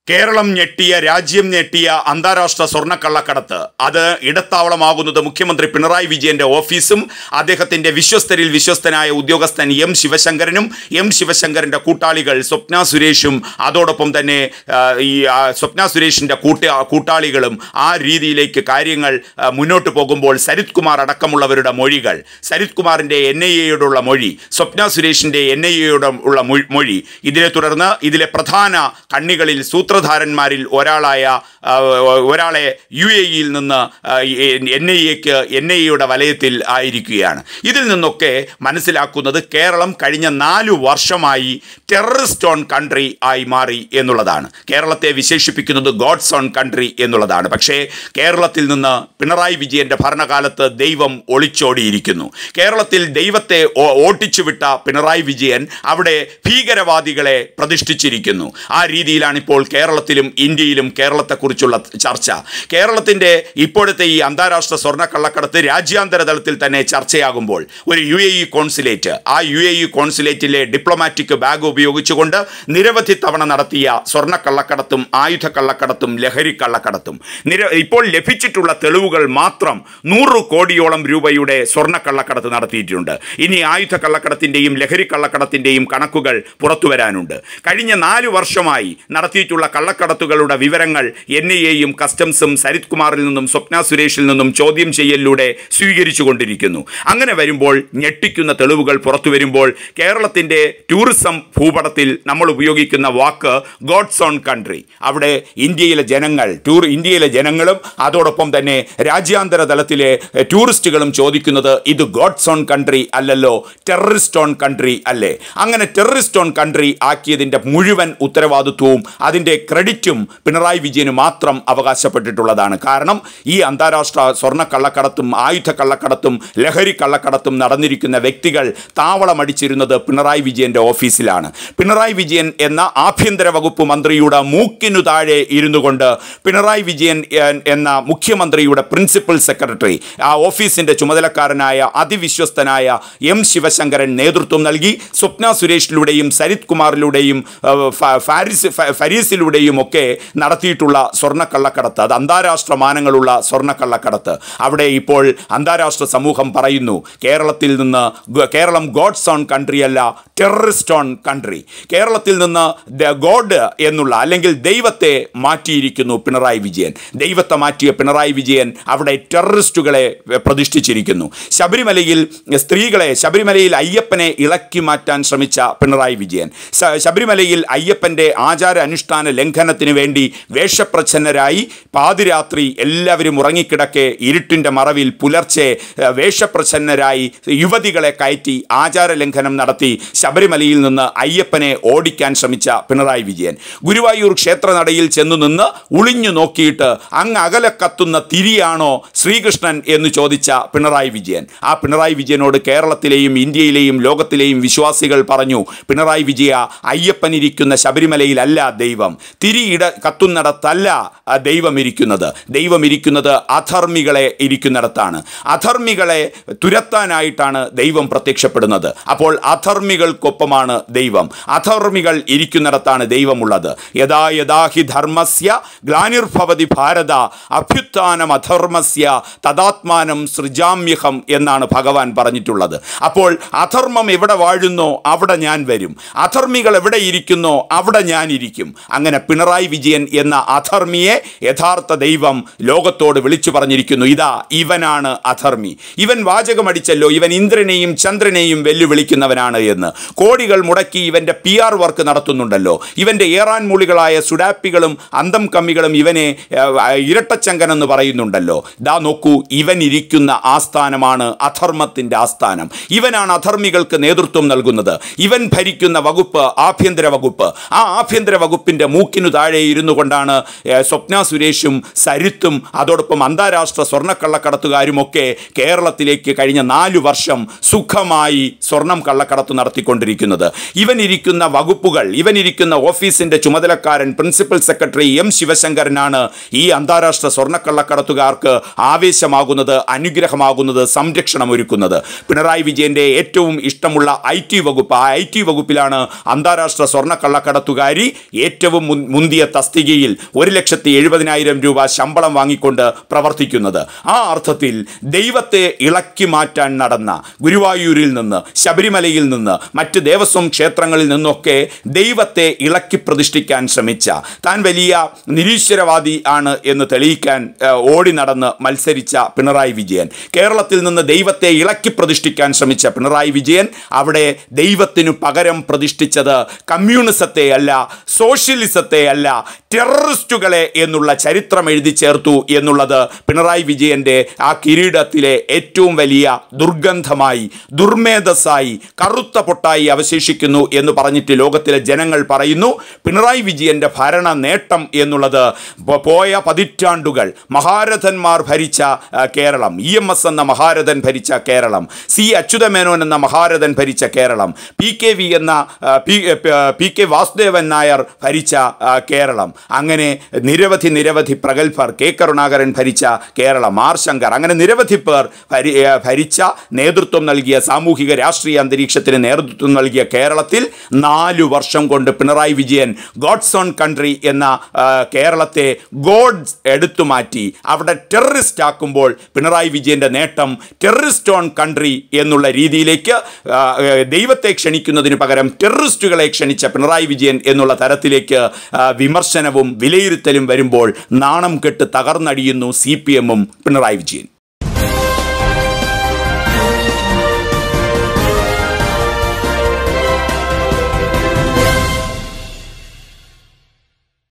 കേരളം ഞെട്ടിയ രാജ്യം ഞെട്ടിയ അന്താരാഷ്ട്ര സ്വർണ്ണക്കള്ളക്കടത്ത് അത് ഇടത്താവളമാകുന്നത് മുഖ്യമന്ത്രി പിണറായി വിജയന്റെ ഓഫീസും അദ്ദേഹത്തിന്റെ വിശ്വസ്തരിൽ വിശ്വസ്തനായ ഉദ്യോഗസ്ഥൻ എം ശിവശങ്കരനും എം ശിവശങ്കരന്റെ കൂട്ടാളികൾ സ്വപ്ന സുരേഷും അതോടൊപ്പം തന്നെ ആ, ഈ ആ, സ്വപ്ന സുരേഷിന്റെ കൂട്ട കൂട്ടാളികളും ആ രീതിയിലേക്ക് കാര്യങ്ങൾ ആ, മുന്നോട്ട് പോകുമ്പോൾ സരിത് കുമാർ അടക്കമുള്ളവരുടെ മൊഴികൾ സരിത് കുമാറിന്റെ എൻ ഐ എയോടുള്ള മൊഴി സ്വപ്ന സുരേഷിന്റെ എൻ ഐ എയോട് ഉള്ള മൊഴി- മൊഴി ഇതിനെ തുടർന്ന് ഇതിലെ പ്രധാന കണ്ണികളിൽ സൂത്രധാരന്മാരിൽ ഒരാളായ ആ, ഒരാളെ യു എ ഇയിൽ നിന്ന് N I A N I എയുടെ വലയത്തിൽ ആയിരിക്കുകയാണ് ഇതിൽ നിന്നൊക്കെ മനസ്സിലാക്കുന്നത് കേരളം കഴിഞ്ഞ നാലു വർഷമായി ടെററിസ്റ്റ് ഓൺ കൺട്രി ആയി മാറി എന്നുള്ളതാണ് കേരളത്തെ വിശേഷിപ്പിക്കുന്നത് ഗോഡ്സ് ഓൺ കൺട്രി എന്നുള്ളതാണ് പക്ഷേ കേരളത്തിൽ നിന്ന് പിണറായി വിജയന്റെ ഭരണകാലത്ത് ദൈവം ഒളിച്ചോടിയിരിക്കുന്നു കേരളത്തിൽ ദൈവത്തെ ഓ- ഓട്ടിച്ചുവിട്ട പിണറായി വിജയൻ അവിടെ ഭീകരവാദികളെ പ്രതിഷ്ഠിച്ചിരിക്കുന്നു ആ രീതിയിലാണ് ഇപ്പോൾ കേരളത്തിലും ഇന്ത്യയിലും കേരളത്തെക്കുറിച്ചുള്ള ചർച്ച കേരളത്തിൻ്റെ ഇപ്പോഴത്തെ ഈ അന്താരാഷ്ട്ര സ്വർണ്ണ കള്ളക്കടത്ത് രാജ്യാന്തര തലത്തിൽ തന്നെ ചർച്ചയാകുമ്പോൾ ഒരു യു എ ഇ കോൺസുലേറ്റ് ആ യു എ ഇ കോൺസുലേറ്റിലെ ഡിപ്ലോമാറ്റിക് ബാഗ് ഉപയോഗിച്ചുകൊണ്ട് നിരവധി തവണ നടത്തിയ സ്വർണ്ണ കള്ളക്കടത്തും ആയുധ കള്ളക്കടത്തും ലഹരി കള്ളക്കടത്തും നിര ഇപ്പോൾ ലഭിച്ചിട്ടുള്ള തെളിവുകൾ മാത്രം നൂറ് കോടിയോളം രൂപയുടെ സ്വർണ്ണ കള്ളക്കടത്ത് നടത്തിയിട്ടുണ്ട് ഇനി ആയുധ കള്ളക്കടത്തിൻ്റെയും ലഹരി കള്ളക്കടത്തിൻ്റെയും കണക്കുകൾ പുറത്തു വരാനുണ്ട് കഴിഞ്ഞ നാല് വർഷമായി നടത്തിയിട്ടുള്ള കള്ളക്കടത്തുകളുടെ വിവരങ്ങൾ എൻ ഐ എയും കസ്റ്റംസും സരിത് കുമാറിൽ നിന്നും സ്വപ്ന സുരേഷിൽ നിന്നും ചോദ്യം ചെയ്യലിലൂടെ സ്വീകരിച്ചു കൊണ്ടിരിക്കുന്നു അങ്ങനെ വരുമ്പോൾ ഞെട്ടിക്കുന്ന തെളിവുകൾ പുറത്തു വരുമ്പോൾ കേരളത്തിൻ്റെ ടൂറിസം ഭൂപടത്തിൽ നമ്മൾ ഉപയോഗിക്കുന്ന വാക്ക് ഗോഡ്സ് ഓൺ കൺട്രി അവിടെ ഇന്ത്യയിലെ ജനങ്ങൾ ടൂർ ഇന്ത്യയിലെ ജനങ്ങളും അതോടൊപ്പം തന്നെ രാജ്യാന്തര തലത്തിലെ എഹ്, ടൂറിസ്റ്റുകളും ചോദിക്കുന്നത് ഇത് ഗോഡ്സ് ഓൺ കൺട്രി അല്ലല്ലോ ടെററിസ്റ്റ് ഓൺ കൺട്രി അല്ലേ അങ്ങനെ ടെററിസ്റ്റ് ഓൺ കൺട്രി ആക്കിയതിൻ്റെ മുഴുവൻ ഉത്തരവാദിത്വവും അതിൻ്റെ ക്രെഡിറ്റും പിണറായി വിജയന് മാത്രം അവകാശപ്പെട്ടിട്ടുള്ളതാണ് കാരണം ഈ അന്താരാഷ്ട്ര സ്വർണ്ണ കള്ളക്കടത്തും ആയുധ കള്ളക്കടത്തും ലഹരി കള്ളക്കടത്തും നടന്നിരിക്കുന്ന വ്യക്തികൾ താവളമടിച്ചിരുന്നത് പിണറായി വിജയന്റെ ഓഫീസിലാണ് പിണറായി വിജയൻ എന്ന ആഭ്യന്തര വകുപ്പ് മന്ത്രിയുടെ മൂക്കിനു താഴെ ഇരുന്നു കൊണ്ട് പിണറായി വിജയൻ എ- എന്ന മുഖ്യമന്ത്രിയുടെ പ്രിൻസിപ്പൽ സെക്രട്ടറി ആ ഓഫീസിന്റെ ചുമതലക്കാരനായ അതിവിശ്വസ്തനായ എം ശിവശങ്കരൻ നേതൃത്വം നൽകി സ്വപ്ന സുരേഷിലൂടെയും സരിത് കുമാറിലൂടെയും ഏഹ്, ഫ- ഫാരിസ് ഫ- ഫരീസിലൂടെയും ഒക്കെ നടത്തിയിട്ടുള്ള സ്വർണ്ണക്കള്ളക്കടത്ത് അത് അന്താരാഷ്ട്ര മാനങ്ങളുള്ള സ്വർണ്ണക്കള്ളക്കടത്ത് അവിടെ ഇപ്പോൾ അന്താരാഷ്ട്ര സമൂഹം പറയുന്നു കേരളത്തിൽ നിന്ന് ഗ- കേരളം ഗോഡ്സ് ഓൺ കൺട്രി അല്ല ടെററിസ്റ്റ് ഓൺ കൺട്രി കേരളത്തിൽ നിന്ന് ദ ഗോഡ് എന്നുള്ള അല്ലെങ്കിൽ ദൈവത്തെ മാറ്റിയിരിക്കുന്നു പിണറായി വിജയൻ ദൈവത്തെ മാറ്റിയ പിണറായി വിജയൻ അവിടെ ടെററിസ്റ്റുകളെ എ, പ്രതിഷ്ഠിച്ചിരിക്കുന്നു ശബരിമലയിൽ സ്ത്രീകളെ ശബരിമലയിൽ അയ്യപ്പനെ ഇളക്കി മാറ്റാൻ ശ്രമിച്ച പിണറായി വിജയൻ ശ- ശബരിമലയിൽ അയ്യപ്പൻ്റെ ആചാര അനുഷ്ഠാന ലംഘനത്തിന് വേണ്ടി വേഷപ്രച്ഛന്നരായി പാതിരാത്രി എല്ലാവരും ഉറങ്ങിക്കിടക്കെ ഇരുട്ടിൻ്റെ മറവിൽ പുലർച്ചെ ഏ, വേഷപ്രച്ഛന്നരായി യുവതികളെ കയറ്റി ആചാര ലംഘനം നടത്തി ശബരിമലയിൽ നിന്ന് അയ്യപ്പനെ ഓടിക്കാൻ ശ്രമിച്ച പിണറായി വിജയൻ ഗുരുവായൂർ ക്ഷേത്രനടയിൽ ചെന്നു നിന്ന് ഒളിഞ്ഞു നോക്കിയിട്ട് അങ്ങ് അകലെ കത്തുന്ന തിരിയാണോ ശ്രീകൃഷ്ണൻ എന്ന് ചോദിച്ച പിണറായി വിജയൻ ആ പിണറായി വിജയനോട് കേരളത്തിലെയും ഇന്ത്യയിലെയും ലോകത്തിലെയും വിശ്വാസികൾ പറഞ്ഞു പിണറായി വിജയ അയ്യപ്പനിരിക്കുന്ന ശബരിമലയിലല്ല ദൈവം തിരിയിട കത്തുന്നിടത്തല്ല ആ ദൈവം ഇരിക്കുന്നത് ദൈവം ഇരിക്കുന്നത് അധർമ്മികളെ ഇരിക്കുന്നിടത്താണ് അധർമ്മികളെ തുരത്താനായിട്ടാണ് ദൈവം പ്രത്യക്ഷപ്പെടുന്നത് അപ്പോൾ അധർമ്മികൾക്കൊപ്പമാണ് ദൈവം അധർമ്മികൾ ഇരിക്കുന്നിടത്താണ് ദൈവമുള്ളത് യഥാ യഥാ ഹി ധർമ്മസ്യ ഗ്ലാനിർഭവതി ഭാരത അഭ്യുത്ഥാനം അധർമ്മസ്യ തദാത്മാനം സൃജാമ്യഹം എന്നാണ് ഭഗവാൻ പറഞ്ഞിട്ടുള്ളത് അപ്പോൾ അധർമ്മം എവിടെ വാഴുന്നോ അവിടെ ഞാൻ വരും അധർമ്മികൾ എവിടെ ഇരിക്കുന്നോ അവിടെ ഞാൻ ഇരിക്കും അങ്ങനെ പിണറായി വിജയൻ എന്ന അധർമ്മിയെ യഥാർത്ഥ ദൈവം ലോകത്തോട് വിളിച്ചു പറഞ്ഞിരിക്കുന്നു ഇതാ ഇവനാണ് അധർമ്മി ഇവൻ വാചകമടിച്ചല്ലോ ഇവൻ ഇന്ദ്രനെയും ചന്ദ്രനെയും വെല്ലുവിളിക്കുന്നവനാണ് എന്ന് കോടികൾ മുടക്കി ഇവന്റെ പി ആർ വർക്ക് നടത്തുന്നുണ്ടല്ലോ ഇവന്റെ ഏറാൻ മൂളികളായ സുഡാപ്പികളും അന്തം കമ്മികളും ഇവനെ ഏഹ്, ഇരട്ടച്ചങ്കൻ എന്ന് പറയുന്നുണ്ടല്ലോ ദാ നോക്കൂ ഇവൻ ഇരിക്കുന്ന ആസ്ഥാനമാണ് അധർമ്മത്തിന്റെ ആസ്ഥാനം ഇവനാണ് അധർമ്മികൾക്ക് നേതൃത്വം നൽകുന്നത് ഇവൻ ഭരിക്കുന്ന വകുപ്പ് ആഭ്യന്തര വകുപ്പ് ആ ആഭ്യന്തര വകുപ്പിന്റെ മൂക്കിനു താഴെ ഇരുന്നു കൊണ്ടാണ് ഏഹ്, സ്വപ്ന സുരേഷും സരിത്തും അതോടൊപ്പം അന്താരാഷ്ട്ര സ്വർണ്ണക്കള്ളക്കടത്തുകാരുമൊക്കെ കേരളത്തിലേക്ക് കഴിഞ്ഞ നാലു വർഷം സുഖമായി സ്വർണം കള്ളക്കടത്ത് നടത്തിക്കൊണ്ടിരിക്കുന്നത് ഇവൻ ഇരിക്കുന്ന വകുപ്പുകൾ ഇവൻ ഇരിക്കുന്ന ഓഫീസിന്റെ ചുമതലക്കാരൻ പ്രിൻസിപ്പൽ സെക്രട്ടറി എം ശിവശങ്കരനാണ് ഈ അന്താരാഷ്ട്ര സ്വർണ്ണക്കള്ളക്കടത്തുകാർക്ക് ആവേശമാകുന്നത് അനുഗ്രഹമാകുന്നത് സംരക്ഷണം ഒരുക്കുന്നത് പിണറായി വിജയന്റെ ഏറ്റവും ഇഷ്ടമുള്ള ഐ ടി വകുപ്പ് ആ ഐ ടി വകുപ്പിലാണ് അന്താരാഷ്ട്ര സ്വർണ്ണക്കള്ളക്കടത്തുകാരി ഏറ്റവും മുൻ- മുന്തിയ തസ്തികയിൽ ഒരു ലക്ഷത്തി എഴുപതിനായിരം രൂപ ശമ്പളം വാങ്ങിക്കൊണ്ട് പ്രവർത്തിക്കുന്നത് ആ അർത്ഥത്തിൽ ദൈവത്തെ ഇളക്കി മാറ്റാൻ നടന്ന ഗുരുവായൂരിൽ നിന്ന് ശബരിമലയിൽ നിന്ന് മറ്റ് ദേവസ്വം ക്ഷേത്രങ്ങളിൽ നിന്നൊക്കെ ദൈവത്തെ ഇളക്കി പ്രതിഷ്ഠിക്കാൻ ശ്രമിച്ച താൻ വലിയ നിരീശ്വരവാദി ആണ് എന്ന് തെളിയിക്കാൻ ആ, ഓടി നടന്ന് മത്സരിച്ച പിണറായി വിജയൻ കേരളത്തിൽ നിന്ന് ദൈവത്തെ ഇളക്കി പ്രതിഷ്ഠിക്കാൻ ശ്രമിച്ച പിണറായി വിജയൻ അവിടെ ദൈവത്തിനു പകരം പ്രതിഷ്ഠിച്ചത് കമ്മ്യൂണിസത്തെ അല്ല സോഷ്യലിസത്തെ അല്ല ടെററിസ്റ്റുകളെ എന്നുള്ള ചരിത്രം എഴുതി ചേർത്തു എന്നുള്ളത് പിണറായി വിജയന്റെ ആ കിരീടത്തിലെ ഏറ്റവും വലിയ ദുർഗന്ധമായി ദുർമേധസ്സായി കറുത്ത പൊട്ടായി അവശേഷിക്കുന്നു എന്ന് പറഞ്ഞിട്ട് ലോകത്തിലെ ജനങ്ങൾ പറയുന്നു പിണറായി വിജയന്റെ ഭരണ നേട്ടം എന്നുള്ളത് പോ- പോയ പതിറ്റാണ്ടുകൾ മഹാരഥന്മാർ ഭരിച്ച ആ, കേരളം ഇ എം എസ് എന്ന മഹാരഥൻ ഭരിച്ച കേരളം സി അച്യുതമേനോൻ എന്ന മഹാരഥൻ ഭരിച്ച കേരളം പി കെ വി എന്ന ആ, പി ആ, പി കെ വാസുദേവൻ നായർ ഭരിച്ച ആ, കേരളം അങ്ങനെ നിരവധി നിരവധി പ്രഗത്ഭർ കെ കരുണാകരൻ ഭരിച്ച കേരളം ആർ ശങ്കർ അങ്ങനെ നിരവധി പേർ ഭരി ആ, ഭരിച്ച നേതൃത്വം നൽകിയ സാമൂഹിക രാഷ്ട്രീയ അന്തരീക്ഷത്തിന് നേതൃത്വം നൽകിയ കേരളത്തിൽ നാലു വർഷം കൊണ്ട് Pinarayi Vijayan God's own country എന്ന ആ, കേരളത്തെ ഗോഡ്സ് എടുത്തു മാറ്റി അവിടെ ടെററിസ്റ്റ് ആക്കുമ്പോൾ പിണറായി വിജയന്റെ നേട്ടം ടെററിസ്റ്റ് ഓൺ കൺട്രി എന്നുള്ള രീതിയിലേക്ക് ആ, ആ, ദൈവത്തെ ക്ഷണിക്കുന്നതിന് പകരം ടെററിസ്റ്റുകളെ ക്ഷണിച്ച പിണറായി വിജയൻ എന്നുള്ള തരത്തിലേക്ക് ആ, വിമർശനവും വിലയിരുത്തലും വരുമ്പോൾ നാണം കെട്ട് തകർന്നടിയുന്നു സി പി എമ്മും പിണറായി വിജയൻ